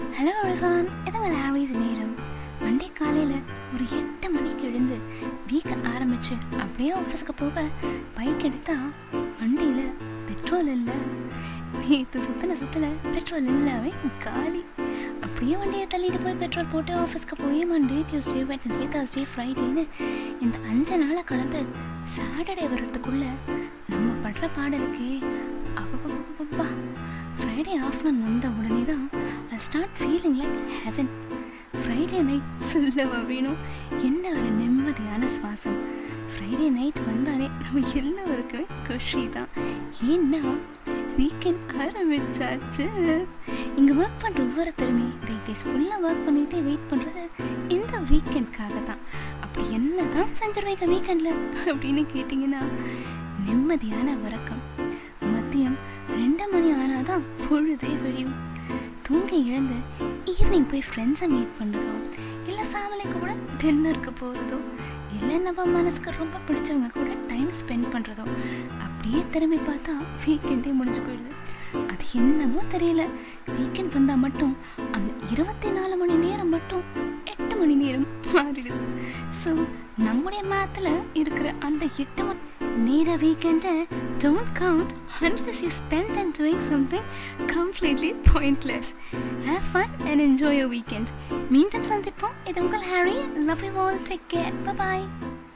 Hello everyone இதுங்க Harris நேரம் Monday காலையில் ஒரு எட்டு மணிக்கு எழுந்து வீக்க ஆரம்பிச்சு அப்படியே ஆஃபீஸுக்கு போக பைக் எடுத்தா வண்டியில் பெட்ரோல் இல்லை நேற்று சுத்தின சுத்தல பெட்ரோல் எல்லாமே காலி அப்படியே வண்டியை தள்ளிட்டு போய் பெட்ரோல் போட்டு ஆஃபீஸ்க்கு போய் மண்டே டியூஸ்டே வெட்னஸ்டே தர்ஸ்டே ஃப்ரைடேன்னு இந்த அஞ்சு நாளை கடந்து சாட்டர்டே வர்றதுக்குள்ள நம்ம படுற பாடலுக்கே அப்பப்பா ஃப்ரைடே ஆஃப்டர்நூன் வந்த உடனே தான் I start feeling like heaven Friday night சொல்லவா வேணும் என்ன ஒரு நிம்மதியான சுவாசம் ஃப்ரைடே நைட் வந்தாலே நம்ம எல்லாருக்குமே குஷி தான் ஏன்னா வீக்கெண்ட் ஆரம்பிச்சாச்சு இங்கே ஒர்க் பண்ணுற ஒவ்வொருத்தருமே வீக் டேஸ் ஃபுல்லாக ஒர்க் பண்ணிகிட்டே வெயிட் பண்ணுறது இந்த வீக்கெண்ட்காக தான் அப்படி என்ன தான் செஞ்சிருவீங்க வீக்கெண்டில் அப்படின்னு கேட்டிங்கன்னா நிம்மதியான உறக்கம் மதியம் ரெண்டு மணி ஆனாதான் பொழுதே விடியும் தூங்கி எழுந்து ஈவினிங் போய் ஃப்ரெண்ட்ஸை மீட் பண்ணுறதோ இல்லை ஃபேமிலி கூட டின்னருக்கு போகிறதோ இல்லை நம்ம மனசுக்கு ரொம்ப பிடிச்சவங்க கூட டைம் ஸ்பெண்ட் பண்ணுறதோ அப்படியே திரும்பி பார்த்தா வீக்கெண்டே முடிஞ்சு போயிடுது அது என்னமோ தெரியல வீக்கெண்ட் வந்தால் மட்டும் அந்த இருபத்தி நாலு மணி நேரம் மட்டும் எட்டு மணி நேரம் மாறிடுது ஸோ நம்முடைய மேத்தில் இருக்கிற அந்த எட்டு மணி நேர வீக்கெண்டை don't count unless you spend them doing something completely pointless. Have fun and enjoy your weekend. மீண்டும் சந்திப்போம் இது உங்கள் Harry love you all take care by